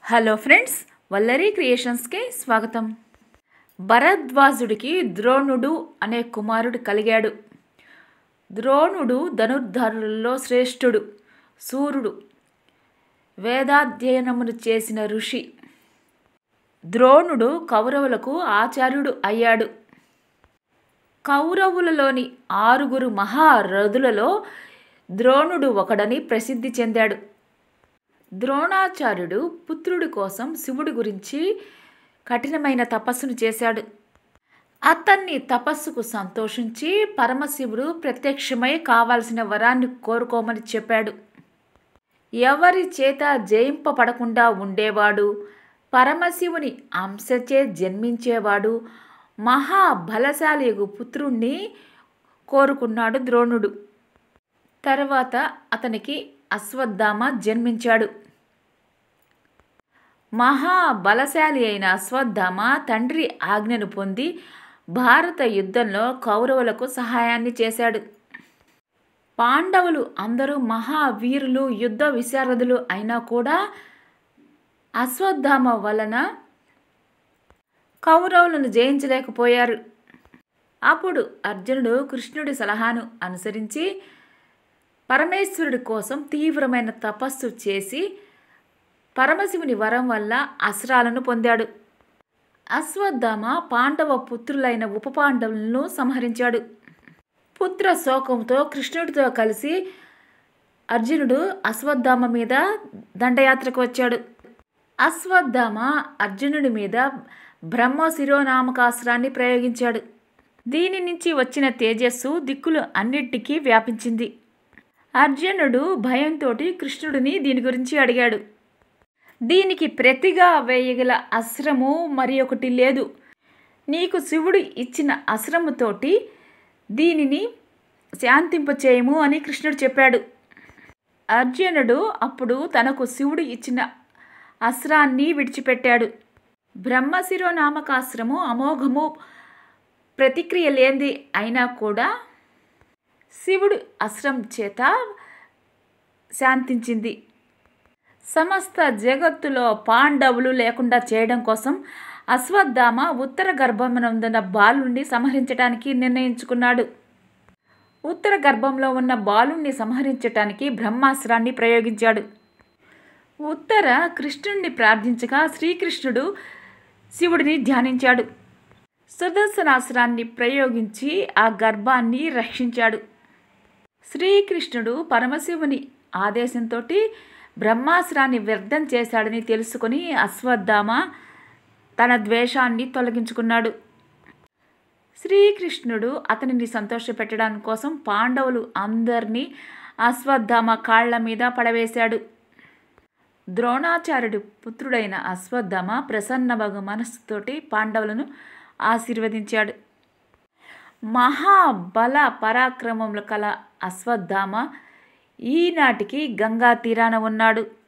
hello friends Vallari క్రియేషన్స్కి స్వాగతం భరద్వాజుడికి ద్రోణుడు అనే కుమారుడు కలిగాడు ద్రోణుడు ధనుర్ధరులలో శ్రేష్ఠుడు సూర్యుడు వేదాధ్యయనమును చేసిన ఋషి ద్రోణుడు కౌరవులకు ఆచార్యుడు అయ్యాడు కౌరవులలోని ఆరుగురు మహారథులలో ద్రోణుడు ఒకడని ప్రసిద్ధి చెందాడు ద్రోణాచార్యుడు పుత్రుడి కోసం శివుడి గురించి కఠినమైన తపస్సును చేశాడు అతన్ని తపస్సుకు సంతోషించి పరమశివుడు ప్రత్యక్షమై కావాల్సిన వరాన్ని కోరుకోమని చెప్పాడు ఎవరి చేత జయింపబడకుండా ఉండేవాడు పరమశివుని అంశచే జన్మించేవాడు మహాబలశాలియగు పుత్రుణ్ణి కోరుకున్నాడు ద్రోణుడు తర్వాత అతనికి అశ్వత్థామ జన్మించాడు మహాబలశాలి అయిన అశ్వత్థామ తండ్రి ఆజ్ఞను పొంది భారత యుద్ధంలో కౌరవులకు సహాయాన్ని చేశాడు పాండవులు అందరూ మహావీరులు యుద్ధ విశారదులు అయినా కూడా అశ్వత్థామ వలన కౌరవులను జయించలేకపోయారు అప్పుడు అర్జునుడు కృష్ణుడి సలహాను అనుసరించి పరమేశ్వరుడి కోసం తీవ్రమైన తపస్సు చేసి పరమశివుని వరం వల్ల అస్త్రాలను పొందాడు అశ్వత్థామ పాండవ పుత్రులైన ఉప పాండవులను సంహరించాడు పుత్ర శోకంతో కృష్ణుడితో కలిసి అర్జునుడు అశ్వత్థామ మీద దండయాత్రకు వచ్చాడు అశ్వత్థామ అర్జునుడి మీద బ్రహ్మశిరోనామకాస్త్రాన్ని ప్రయోగించాడు దీని నుంచి వచ్చిన తేజస్సు దిక్కులు అన్నిటికీ వ్యాపించింది అర్జునుడు భయంతో కృష్ణుడిని దీని గురించి అడిగాడు దీనికి ప్రతిగా వేయగల అస్త్రము మరి ఒకటి లేదు నీకు శివుడు ఇచ్చిన అస్త్రముతోటి దీనిని శాంతింపచేయము అని కృష్ణుడు చెప్పాడు అర్జునుడు అప్పుడు తనకు శివుడు ఇచ్చిన అస్త్రాన్ని విడిచిపెట్టాడు బ్రహ్మశిరోనామకాస్త్రము అమోఘము ప్రతిక్రియ లేనిది అయినా కూడా శివుడు అస్త్రం చేత శాంతించింది సమస్త జగత్తులో పాండవులు లేకుండా చేయడం కోసం అశ్వత్థామ ఉత్తర గర్భమునందున్న బాలుణ్ణి సంహరించడానికి నిర్ణయించుకున్నాడు ఉత్తర గర్భంలో ఉన్న బాలుణ్ణి సంహరించటానికి బ్రహ్మాస్త్రాన్ని ప్రయోగించాడు ఉత్తర కృష్ణుణ్ణి ప్రార్థించగా శ్రీకృష్ణుడు శివుడిని ధ్యానించాడు సుదర్శనాస్త్రాన్ని ప్రయోగించి ఆ గర్భాన్ని రక్షించాడు శ్రీకృష్ణుడు పరమశివుని ఆదేశంతో బ్రహ్మాస్త్రాన్ని వ్యర్థం చేశాడని తెలుసుకుని అశ్వత్థామ తన ద్వేషాన్ని తొలగించుకున్నాడు శ్రీకృష్ణుడు అతనిని సంతోషపెట్టడం కోసం పాండవులు అందరినీ అశ్వత్థామ కాళ్ల మీద పడవేశాడు ద్రోణాచార్యుడి పుత్రుడైన అశ్వత్థామ ప్రసన్నభగ మనస్సుతోటి పాండవులను ఆశీర్వదించాడు మహాబల పరాక్రమములు కల అశ్వత్థామ ఈనాటికి గంగా తీరాన ఉన్నాడు